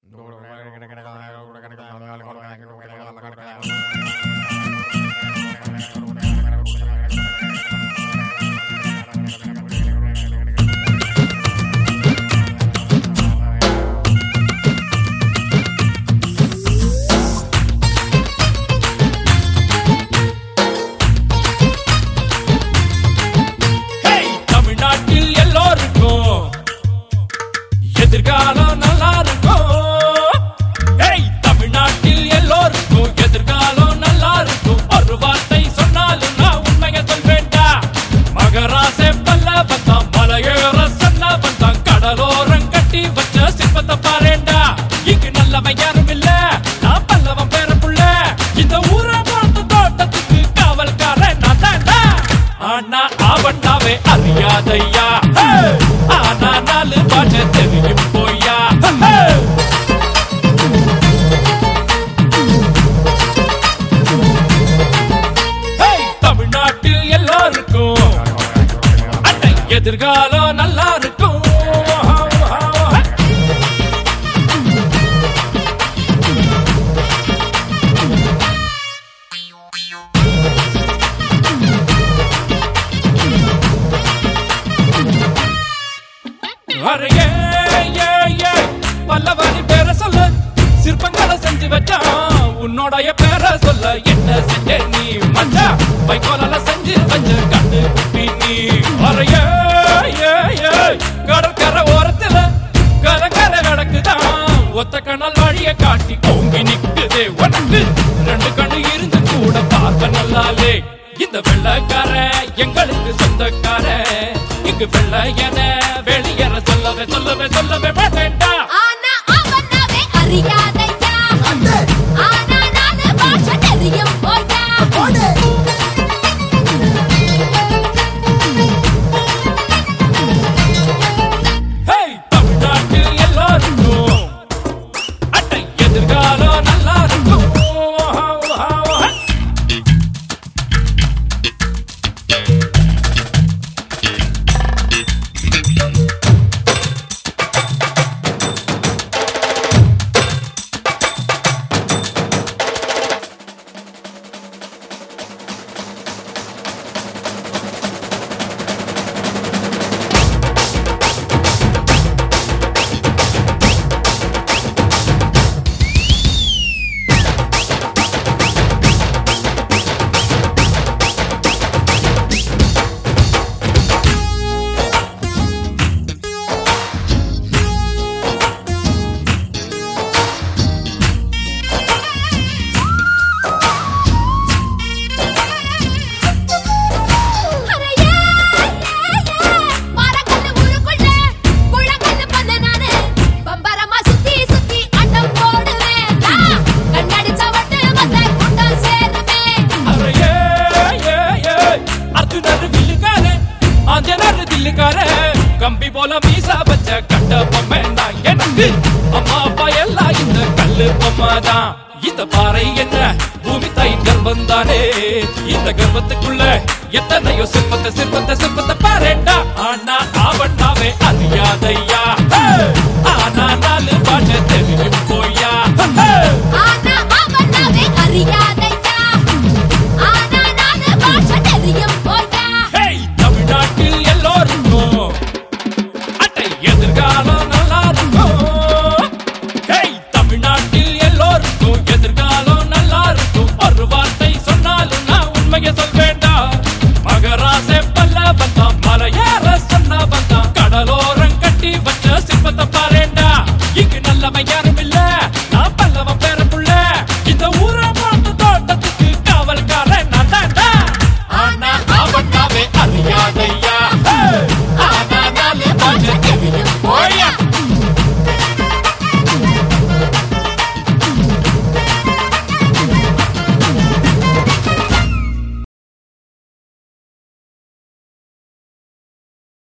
Hey, தமிழ்நாட்டில் எல்லோருக்கும் எதிர்காலம் நல்லா இருக்கும் Hey, தமிழ்நாட்டில் எல்லோருக்கும் எதிர்காலம் நல்லா இருக்கும் ஒரு வார்த்தை சொன்னாலும் நான் உண்மையை சொல்வேண்டா மகராசே பல்லவன் தான் மலையேற சன்னவன் தான் கடலோரம் கட்டி வச்ச சிற்பத்தை பாருண்டா இங்கு நல்லவன் யாரும் இல்ல நான் பல்லவன் பேர புள்ள இந்த ஊரை பார்த்த தோட்டத்துக்கு காவல்காரன் நான் தான்டா ஆனா அவனாவே அறியாதையா ஆனா நாலு பாட்டு தெரியும் போயா Hey, தமிழ்நாட்டில் எல்லாருக்கும் அன்னை எதிர்காலம் நல்லா இருக்கும் அறையே ஏ ஏ பல்லவனி பேர சொல்ல சிற்பங்களை செஞ்சு வச்சான் உன்னோடைய பேர சொல்ல என்ன செஞ்ச நீ மச்சா வைக்கோலால செஞ்சு வச்ச கண்ணு குப்பி நீ அறையே ஏ ஏ கடற்கரை ஓரத்துல கலக்கரை நடக்குதான் ஒத்த கண்ணால் வழிய காட்டி ஓங்கி நிக்குதே உனக்கு ரெண்டு கண்ணு இருந்து கூட பார்க்க நல்லாலே இந்த வெள்ளக்கார எங்களுக்கு சொந்தக்கார இங்கு வெள்ள என வெளியேற சொல்லவே சொல்லவே சொல்லவே மாட்டேன்டா ஆனா அவனாவே அறியாதையா ஆனா நானு பாஷை தெரியும் போயா ஹேய் தமிழ்நாட்டில் எல்லாருக்கும் அட்டை எதிர்காலம் நல்லா இருக்கும் அறையே மரக்கல்லு ஊருக்குள்ள குளக்கல்லு பண்ண நானு பம்பரமா சுத்தி சுத்தி அட்டம் போடுவேன் நான் கண்ணடிச்ச வட்டு வந்த கூட்டம் சேருவேன் அறையே ஏ ஏ அர்ஜுனர் வில்லுக்காரே ஆஞ்சனர் தில்லுக்காரே கம்பி போல மீசா வச்ச கட்ட பொம்மை தான் எனக்கு அம்மா அப்பா எல்லாம் இந்த கல்லு பொம்மை தான் இந்த பாறை என்ன பூமி தாயின் கர்ப்பம் தானே இந்த கர்ப்பத்துக்குள்ள எத்தனையோ சிற்பத்தை சிற்பத்தை சிற்பத்தை பாருண்டா ஆனா அவனாவே அறியாதையா ஆனா நாலு பாட்டு